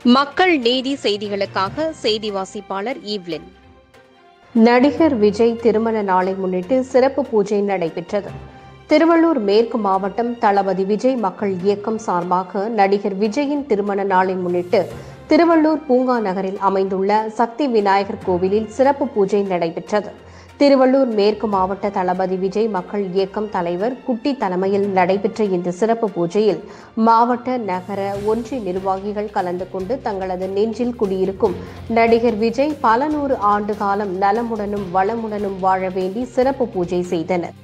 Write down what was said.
மக்கள் நீதி செய்திகளுக்காக செய்தி வாசிப்பாளர் ஈவ்லின் நடிகர் விஜய் திருமண நாளை முன்னிட்டு சிறப்பு பூஜை நடைபெற்றது திருவள்ளூர் மேற்கு மாவட்டம் தளபதி விஜய் மக்கள் இயக்கம் சார்பாக நடிகர் விஜயின் திருமண நாளை முன்னிட்டு திருவள்ளூர் பூங்கா நகரில் அமைந்துள்ள சக்தி விநாயகர் கோவிலில் சிறப்பு பூஜை நடைபெற்றது திருவள்ளூர் மேற்கு மாவட்ட தளபதி விஜய் மக்கள் இயக்கம் தலைவர் குட்டி தலைமையில் நடைபெற்ற இந்த சிறப்பு பூஜையில் மாவட்ட நகர ஒன்றிய நிர்வாகிகள் கலந்து கொண்டு தங்களது நெஞ்சில் குடியிருக்கும் நடிகர் விஜய் பல நூறு ஆண்டு காலம் நலமுடனும் வளமுடனும் வாழ வேண்டி சிறப்பு பூஜை செய்தனர்